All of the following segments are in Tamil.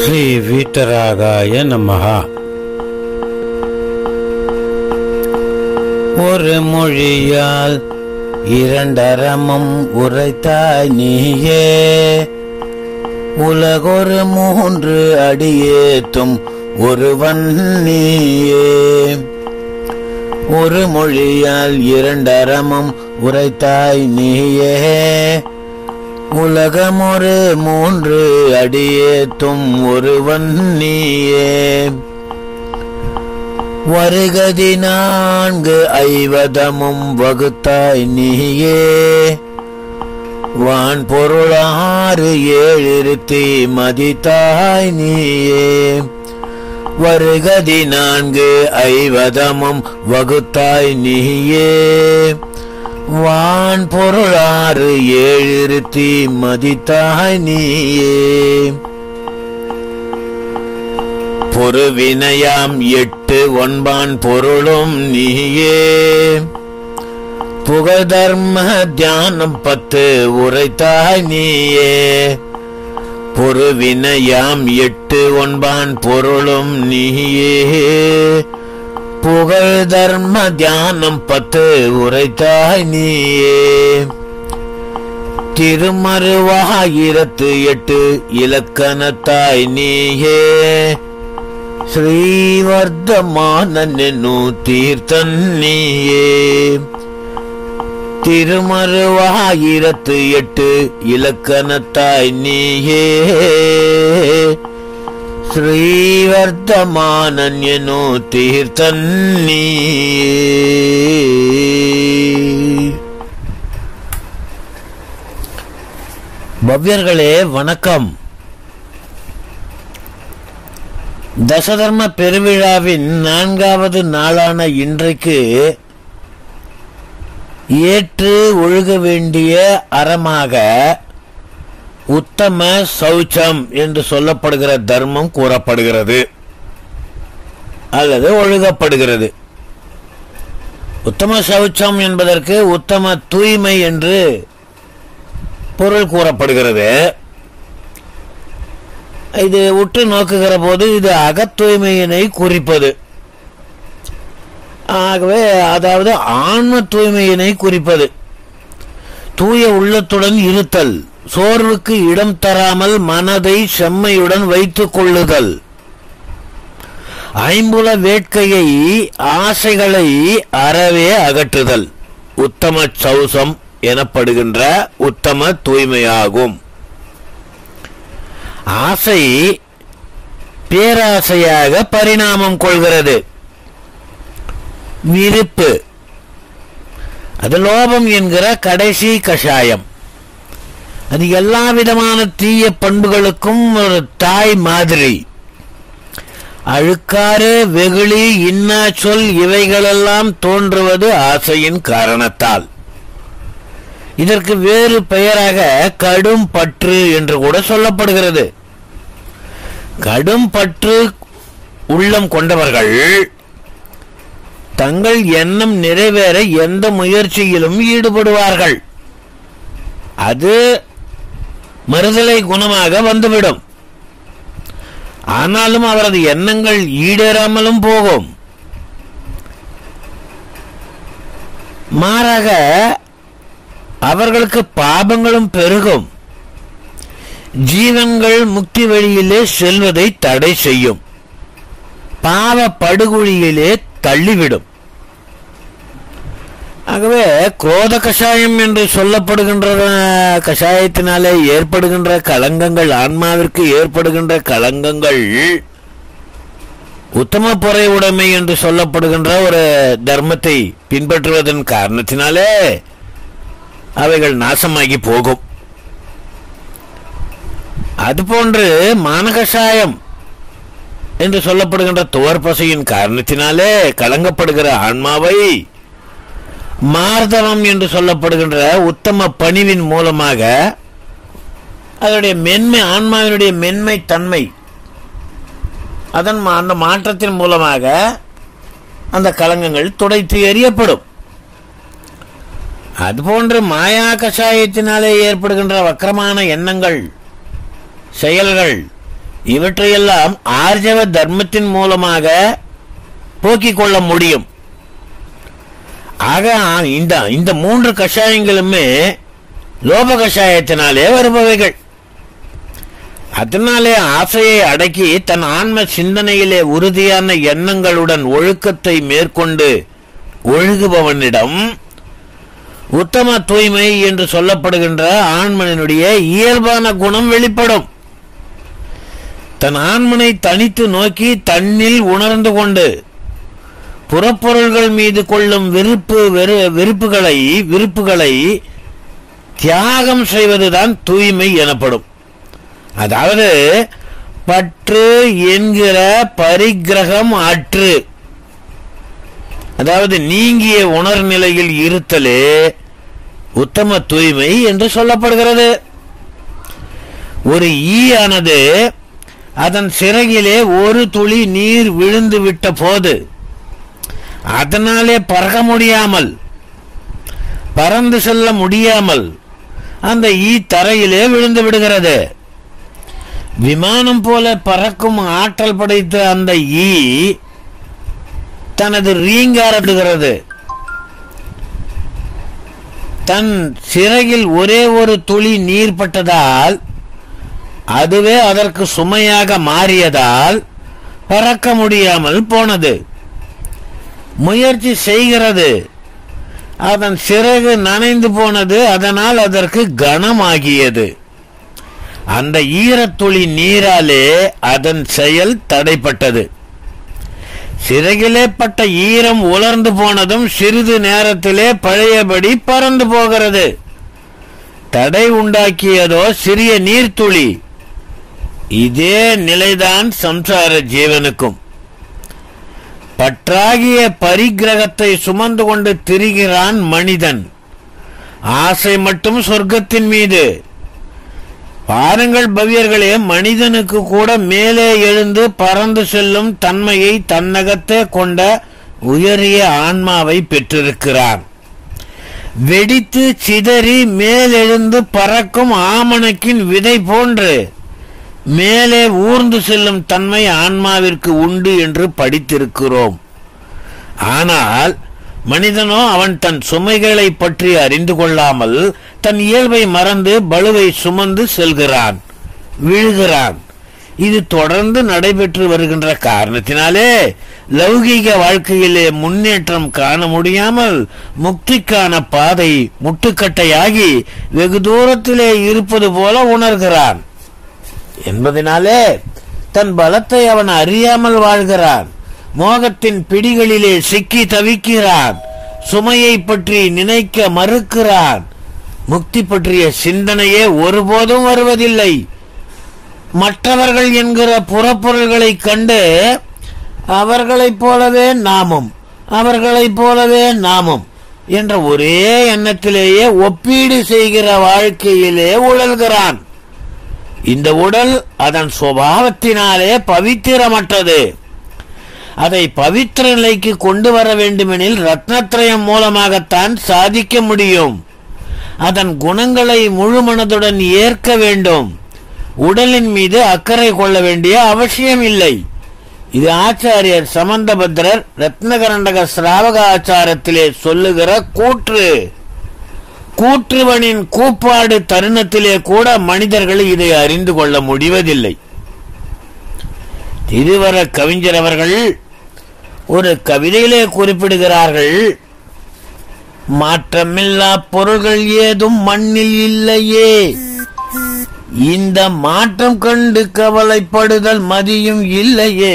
ஸ்ரீ வீட்டராகாய நமஹா ஒரு மொழியால் இரண்டரமும் உரைத்தாய் நீயே உலகொரு மூன்று அடியேத்தும் ஒருவன் நீயே ஒரு மொழியால் இரண்டரமும் உரைத்தாய் நீயே உலகமொரு மூன்று அடியேத்தும் ஒருவன் நீயே வருகதி நான்கு ஐவதமும் வகுத்தாய் நீயே வான் பொருளாறு ஏழிருத்தி மதித்தாய் நீயே வருகதி நான்கு ஐவதமும் வகுத்தாய் நீயே வான் பொருளாறு ஏழிருத்தி மதித்தாய் நீயே பொறுவினையாம் எட்டு ஒன்பான் பொருளும் நீயே புகதர்ம தியானம் பத்து உரைத்தாய் நீயே பொறுவினையாம் எட்டு ஒன்பான் பொருளும் நீயே புகழ் தர்ம தியானம் பத்து உரைத்தாய் நீயே திருமருவாயிரத்து எட்டு இலக்கணத்தாய் நீயே ஸ்ரீவர்தமானன் என்னும் தீர்த்தன் நீயே திருமருவாயிரத்து எட்டு இலக்கணத்தாய் நீயே ஸ்ரீவர்த்தமானன் என்னும் தீர்த்தன் நீயே பவ்யர்களே வணக்கம் தசதர்ம பெருவிழாவின் நான்காவது நாளான இன்றைக்கு ஏற்று ஒழுக வேண்டிய அறமாக உத்தம சௌச்சம் என்று சொல்லப்படுகிற தர்மம் கூறப்படுகிறது அல்லது ஒழுகப்படுகிறது உத்தம சௌச்சம் என்பதற்கு உத்தம தூய்மை என்று பொருள் கூறப்படுகிறது இது உற்று நோக்குகிற போது இது அகத்தூய்மையினை குறிப்பது ஆகவே அதாவது ஆன்ம தூய்மையினை குறிப்பது தூய உள்ளத்துடன் இருத்தல் சோர்வுக்கு இடம் தராமல் மனதை செம்மையுடன் வைத்துக் கொள்ளுதல் ஐம்புல வேட்கையை ஆசைகளை அறவே அகற்றுதல் உத்தம சௌசம் எனப்படுகின்ற உத்தம தூய்மையாகும் ஆசை பேராசையாக பரிணாமம் கொள்கிறது விருப்பு அது லோபம் என்கிற கடைசி கஷாயம் அது எல்லா விதமான தீய பண்புகளுக்கும் ஒரு தாய் மாதிரி அழுக்காறு வெகுளி இன்னா சொல் இவைகளெல்லாம் தோன்றுவது ஆசையின் காரணத்தால் இதற்கு வேறு பெயராக கடும் பற்று என்று கூட சொல்லப்படுகிறது கடும் பற்று உள்ளம் கொண்டவர்கள் தங்கள் எண்ணம் நிறைவேற எந்த முயற்சியிலும் ஈடுபடுவார்கள் அது மறுதலை குணமாக வந்துவிடும் ஆனாலும் அவரது எண்ணங்கள் ஈடேறாமலும் போகும் மாறாக அவர்களுக்கு பாபங்களும் பெருகும் ஜீவன்கள் முக்தி வழியிலே செல்வதை தடை செய்யும் பாவ படுகொழியிலே தள்ளிவிடும் ஆகவே குரோத கஷாயம் என்று சொல்லப்படுகின்ற கஷாயத்தினாலே ஏற்படுகின்ற களங்கங்கள் ஆன்மாவிற்கு ஏற்படுகின்ற களங்கங்கள் உத்தம பொறை உடைமை என்று சொல்லப்படுகின்ற ஒரு தர்மத்தை பின்பற்றுவதன் காரணத்தினாலே அவைகள் நாசமாகி போகும் அதுபோன்று மானகஷாயம் என்று சொல்லப்படுகின்ற துவர்பசையின் காரணத்தினாலே கலங்கப்படுகிற ஆன்மாவை மார்தவம் என்று சொல்லப்படுகின்ற உத்தம பணிவின் மூலமாக அதனுடைய மென்மை ஆன்மாவினுடைய மென்மை தன்மை அதன் மா- அந்த மாற்றத்தின் மூலமாக அந்த கலங்கங்கள் துடைத்து எறியப்படும் அதுபோன்று மாயா கஷாயத்தினாலே ஏற்படுகின்ற வக்கரமான எண்ணங்கள் செயல்கள் இவற்றையெல்லாம் ஆர்ஜவ தர்மத்தின் மூலமாக போக்கிக் கொள்ள முடியும் ஆக இந்த இந்த மூன்று கஷாயங்களுமே லோப கஷாயத்தினாலே வருபவைகள் அதனாலே ஆசையை அடக்கி தன் ஆன்ம சிந்தனையிலே உறுதியான எண்ணங்களுடன் ஒழுக்கத்தை மேற்கொண்டு ஒழுகுபவனிடம் உத்தம தூய்மை என்று சொல்லப்படுகின்ற ஆண்மனினுடைய இயல்பான குணம் வெளிப்படும் தன் ஆண்மனை தனித்து நோக்கி தன்னில் உணர்ந்து கொண்டு புறப்பொருள்கள் மீது கொள்ளும் விருப்பு வெறு விருப்புகளை விருப்புகளை தியாகம் செய்வதுதான் தூய்மை எனப்படும் அதாவது பற்று என்கிற பரிகிரகம் அற்று அதாவது நீங்கிய உணர்நிலையில் இருத்தலே உத்தம தூய்மை என்று சொல்லப்படுகிறது ஒரு ஈயானது அதன் சிறகிலே ஒரு துளி நீர் விழுந்து விட்ட போது அதனாலே பறக்க முடியாமல் பறந்து செல்ல முடியாமல் அந்த ஈ தரையிலே விழுந்து விடுகிறது விமானம் போல பறக்கும் ஆற்றல் படைத்த அந்த ஈ தனது ரீங்காரத்துகிறது தன் சிறகில் ஒரே ஒரு துளி நீர் பட்டதால் அதுவே அதற்கு சுமையாக மாறியதால் பறக்க முடியாமல் போனது முயற்சி செய்கிறது அதன் சிறகு நனைந்து போனது அதனால் அதற்கு கனமாகியது அந்த ஈரத்துளி நீராலே அதன் செயல் தடைப்பட்டது சிறகிலே பட்ட ஈரம் உலர்ந்து போனதும் சிறிது நேரத்திலே பழையபடி பறந்து போகிறது தடை உண்டாக்கியதோ சிறிய நீர்த்துளி இதே நிலைதான் சம்சார ஜீவனுக்கும் பற்றாகிய பரிகிரகத்தை சுமந்து கொண்டு திரிகிறான் மனிதன் ஆசை மட்டும் சொர்க்கத்தின் மீது பாருங்கள் பவ்யர்களே மனிதனுக்கு கூட மேலே எழுந்து பறந்து செல்லும் தன்மையை தன்னகத்தே கொண்ட உயரிய ஆன்மாவை பெற்றிருக்கிறான் வெடித்து சிதறி மேலெழுந்து பறக்கும் ஆமணக்கின் விதை போன்று மேலே ஊர்ந்து செல்லும் தன்மை ஆன்மாவிற்கு உண்டு என்று படித்திருக்கிறோம் ஆனால் மனிதனோ அவன் தன் சுமைகளை பற்றி அறிந்து கொள்ளாமல் தன் இயல்பை மறந்து பளுவை சுமந்து செல்கிறான் விழுகிறான் இது தொடர்ந்து நடைபெற்று வருகின்ற காரணத்தினாலே லௌகீக வாழ்க்கையிலே முன்னேற்றம் காண முடியாமல் முக்திக்கான பாதை முட்டுக்கட்டையாகி வெகு தூரத்திலே இருப்பது போல உணர்கிறான் என்பதனாலே தன் பலத்தை அவன் அறியாமல் வாழ்கிறான் மோகத்தின் பிடிகளிலே சிக்கி தவிக்கிறான் சுமையை பற்றி நினைக்க மறுக்கிறான் முக்தி பற்றிய சிந்தனையே ஒருபோதும் வருவதில்லை மற்றவர்கள் என்கிற புறப்பொருள்களை கண்டு அவர்களைப் போலவே நாமும் அவர்களைப் போலவே நாமும் என்ற ஒரே எண்ணத்திலேயே ஒப்பீடு செய்கிற வாழ்க்கையிலே உழல்கிறான் இந்த உடல் அதன் சுபாவத்தினாலே பவித்திரமற்றது அதை பவித்திர நிலைக்கு கொண்டு வர வேண்டுமெனில் ரத்னத்ரயம் மூலமாகத்தான் சாதிக்க முடியும் அதன் குணங்களை முழு மனதுடன் ஏற்க வேண்டும் உடலின் மீது அக்கறை கொள்ள வேண்டிய அவசியம் இல்லை இது ஆச்சாரியர் சம்பந்தபத்ரர் ரத்னகரண்டக சிராவக ஆச்சாரத்திலே சொல்லுகிற கூற்று கூற்றுவனின் கூப்பாடு தருணத்திலே கூட மனிதர்கள் இதை அறிந்து கொள்ள முடிவதில்லை திருவர கவிஞர் அவர்கள் ஒரு கவிதையிலே குறிப்பிடுகிறார்கள் மாற்றமில்லா பொருள்கள் ஏதும் மண்ணில் இல்லையே இந்த மாற்றம் கண்டு கவலைப்படுதல் மதியும் இல்லையே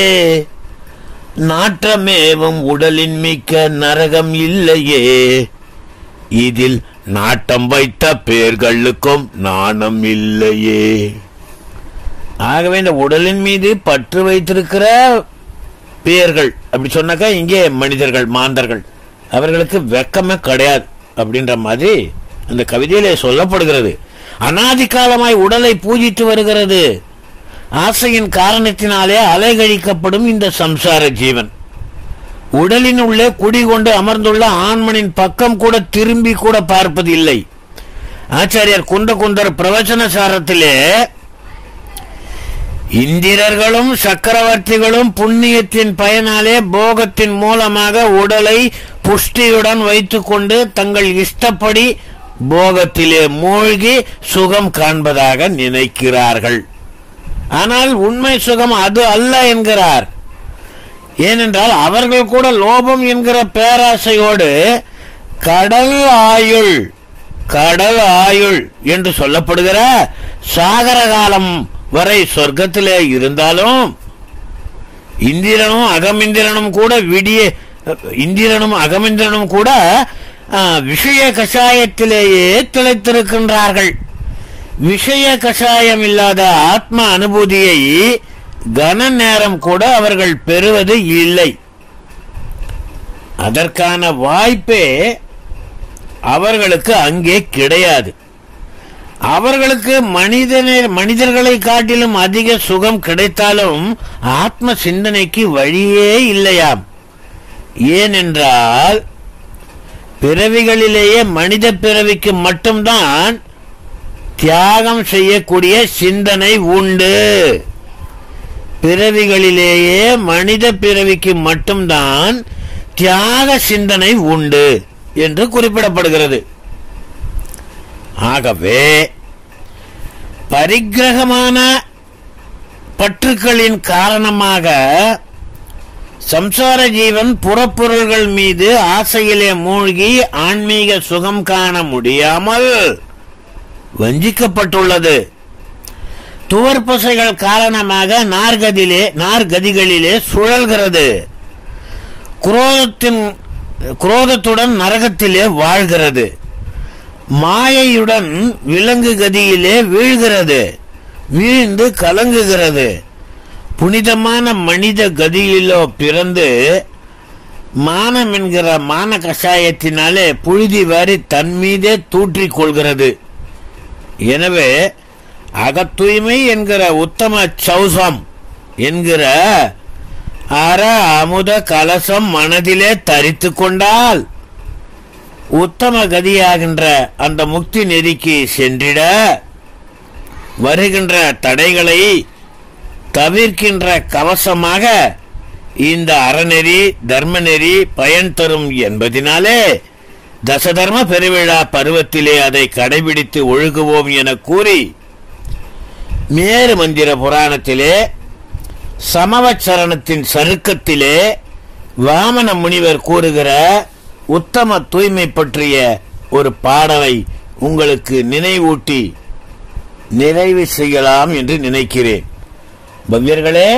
நாற்றமேவும் உடலின் மிக்க நரகம் இல்லையே இதில் நாட்டம் வைத்த பேர்களுக்கும் நாணம் இல்லையே ஆகவே இந்த உடலின் மீது பற்று வைத்திருக்கிற பேர்கள் அப்படி சொன்னாக்கா இங்கே மனிதர்கள் மாந்தர்கள் அவர்களுக்கு வெக்கமே கிடையாது அப்படின்ற மாதிரி அந்த கவிதையிலே சொல்லப்படுகிறது அனாதி காலமாய் உடலை பூஜித்து வருகிறது ஆசையின் காரணத்தினாலே அலைகழிக்கப்படும் இந்த சம்சார ஜீவன் உடலின் உள்ளே குடிகொண்டு அமர்ந்துள்ள ஆண்மனின் பக்கம் கூட திரும்பி கூட பார்ப்பது இல்லை ஆச்சாரியர் குந்த குந்தர் பிரவச்சன சாரத்திலே இந்திரர்களும் சக்கரவர்த்திகளும் புண்ணியத்தின் பயனாலே போகத்தின் மூலமாக உடலை புஷ்டியுடன் வைத்துக்கொண்டு தங்கள் இஷ்டப்படி போகத்திலே மூழ்கி சுகம் காண்பதாக நினைக்கிறார்கள் ஆனால் உண்மை சுகம் அது அல்ல என்கிறார் ஏனென்றால் அவர்கள் கூட லோபம் என்கிற பேராசையோடு கடல் ஆயுள் கடல் ஆயுள் என்று சொல்லப்படுகிற சாகர காலம் வரை சொர்க்கத்திலே இருந்தாலும் இந்திரனும் அகமிந்திரனும் கூட விடிய இந்திரனும் அகமிந்திரனும் கூட ஆ, விஷய கஷாயத்திலேயே திளைத்திருக்கின்றார்கள் விஷய கஷாயம் இல்லாத ஆத்ம அனுபூதியை கன நேரம் கூட அவர்கள் பெறுவது இல்லை அதற்கான வாய்ப்பே அவர்களுக்கு அங்கே கிடையாது அவர்களுக்கு மனிதனை மனிதர்களை காட்டிலும் அதிக சுகம் கிடைத்தாலும் ஆத்ம சிந்தனைக்கு வழியே இல்லையாம் ஏனென்றால் பிறவிகளிலேயே மனித பிறவிக்கு மட்டும்தான் தியாகம் செய்யக்கூடிய சிந்தனை உண்டு பிறவிகளிலேயே மனித பிறவிக்கு மட்டும்தான் தியாக சிந்தனை உண்டு என்று குறிப்பிடப்படுகிறது ஆகவே பரிக்கிரகமான பற்றுக்களின் காரணமாக சம்சார ஜீவன் புறப்பொருள்கள் மீது ஆசையிலே மூழ்கி ஆன்மீக சுகம் காண முடியாமல் வஞ்சிக்கப்பட்டுள்ளது துவர்பசைகள் காரணமாக நார்கதிலே நார்கதிகளிலே சுழல்கிறது குரோதத்தின் குரோதத்துடன் நரகத்திலே வாழ்கிறது மாயையுடன் விலங்கு கதியிலே வீழ்கிறது வீழ்ந்து கலங்குகிறது புனிதமான மனித கதியிலோ பிறந்து மானம் என்கிற மான கஷாயத்தினாலே புழுதி வாரி தன் மீதே தூற்றிக் கொள்கிறது எனவே அகத்தூய்மை என்கிற உத்தம சௌசம் என்கிற அற அமுத கலசம் மனதிலே தரித்து கொண்டால் உத்தம கதியாகின்ற அந்த முக்தி நெறிக்கு சென்றிட வருகின்ற தடைகளை தவிர்க்கின்ற கவசமாக இந்த அறநெறி தர்மநெறி பயன் தரும் என்பதினாலே தசதர்ம பெருவிழா பருவத்திலே அதை கடைபிடித்து ஒழுகுவோம் என கூறி மேரு மந்திர புராணத்திலே சமவச்சரணத்தின் சருக்கத்திலே வாமன முனிவர் கூறுகிற உத்தம தூய்மை பற்றிய ஒரு பாடலை உங்களுக்கு நினைவூட்டி நிறைவு செய்யலாம் என்று நினைக்கிறேன் பவ்யர்களே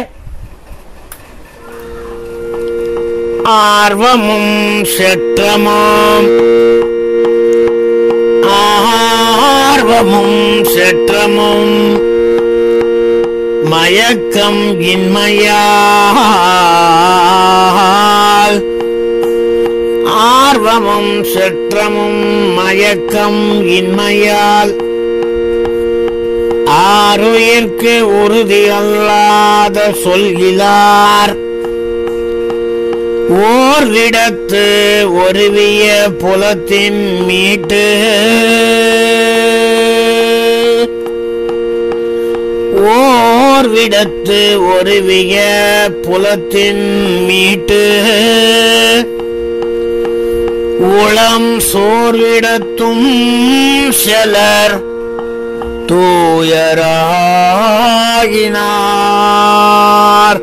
ஆர்வமும் செற்றமாம் ஆர்வமும் செற்றமும் மயக்கம் இன்மையால் ஆர்வமும் செற்றமும் மயக்கம் இன்மையால் ஆறுயிர்க்கு உறுதி அல்லாத சொல்கிறார் ஓர்விடத்து ஒருவிய புலத்தின் மீட்டு ஓர்விடத்து ஒருவிய புலத்தின் மீட்டு உளம் சோர்விடத்தும் செலர் தூயராகினார்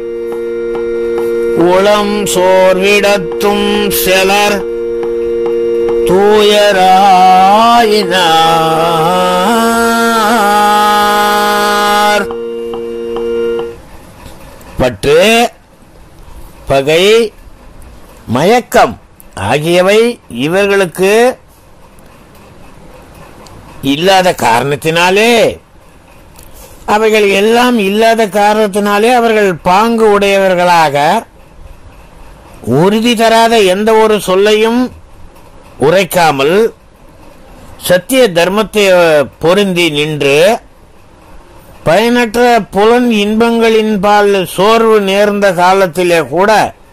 உளம் சோர்விடத்தும் செலர் தூயராயினார் பற்று பகை மயக்கம் ஆகியவை இவர்களுக்கு இல்லாத காரணத்தினாலே அவைகள் எல்லாம் இல்லாத காரணத்தினாலே அவர்கள் பாங்கு உடையவர்களாக உறுதி தராத எந்த ஒரு சொல்லையும் உரைக்காமல் சத்திய தர்மத்தை பொருந்தி நின்று பயனற்ற புலன் இன்பங்களின் பால் சோர்வு நேர்ந்த காலத்திலே கூட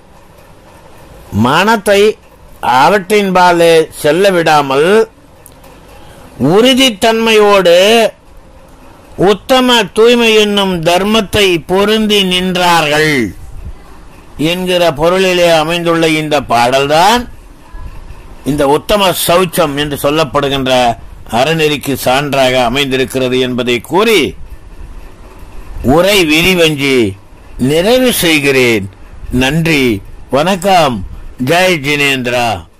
மனத்தை அவற்றின் பால் செல்ல விடாமல் உறுதித்தன்மையோடு உத்தம தூய்மை என்னும் தர்மத்தை பொருந்தி நின்றார்கள் என்கிற பொருளிலே அமைந்துள்ள இந்த பாடல்தான் இந்த உத்தம சௌச்சம் என்று சொல்லப்படுகின்ற அறநெறிக்கு சான்றாக அமைந்திருக்கிறது என்பதை கூறி உரை விரிவஞ்சி நிறைவு செய்கிறேன் நன்றி வணக்கம் ஜெய் ஜினேந்திரா